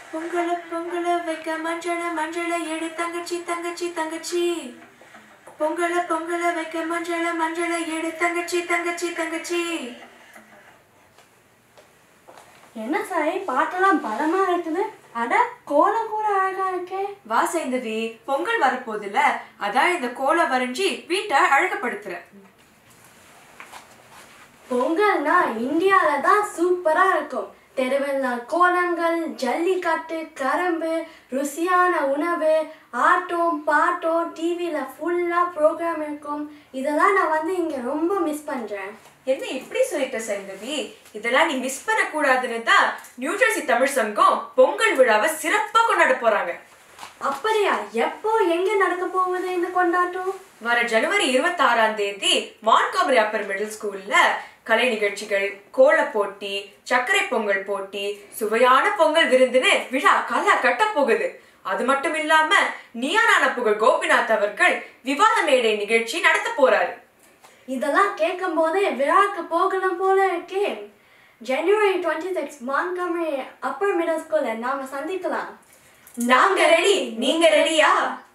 பொங்கல பொங்கல வைக்க மஞ்சள மஞ்சள எடு தங்கச்சி தங்கச்சி தங்கச்சி பொங்கல பொங்கல வைக்க மஞ்சள மஞ்சள எடு தங்கச்சி தங்கச்சி தங்கச்சி என்ன சாய் பாட்டெல்லாம் பலமா இருக்குது அட கோலம் கூட அழகா இருக்கே வா சைந்தவி பொங்கல் வரப்போகுதுல அதான் இந்த கோலை வரைஞ்சி வீட்டை அழகுபடுத்துறேன் பொங்கல்னா இந்தியால தான் சூப்பரா இருக்கும் தெருவெல்லாம் கோலங்கள் ஜல்லிக்கட்டு கரும்பு ருசியான உணவு ஆட்டம் பாட்டம் டிவியில ஃபுல்லா ப்ரோக்ராம் இருக்கும் இதெல்லாம் நான் வந்து இங்க ரொம்ப மிஸ் பண்றேன் என்ன இப்படி சொல்லிட்ட சைந்தவி இதெல்லாம் நீ மிஸ் பண்ண கூடாதுன்னு தான் நியூஜெர்சி தமிழ் சங்கம் பொங்கல் விழாவை சிறப்பா கொண்டாட போறாங்க அப்படியா எப்போ எங்க நடக்க போகுது இந்த கொண்டாட்டம் வர ஜனவரி இருபத்தாறாம் தேதி மான்காமரி அப்பர் மிடில் ஸ்கூல்ல கலை நிகழ்ச்சிகள் கோல போட்டி சர்க்கரை பொங்கல் போட்டி சுவையான பொங்கல் விருந்துன்னு விழா கலா கட்ட போகுது அது மட்டும் இல்லாம நியானான புகழ் கோபிநாத் அவர்கள் விவாத மேடை நிகழ்ச்சி நடத்த போறாரு இதெல்லாம் கேட்கும் போதே விழாக்கு போகலாம் போல இருக்கே ஜனவரி twenty six Montgomery upper middle ஸ்கூல்ல நாம சந்திக்கலாம் நாங்க ரெடி நீங்க ரெடியா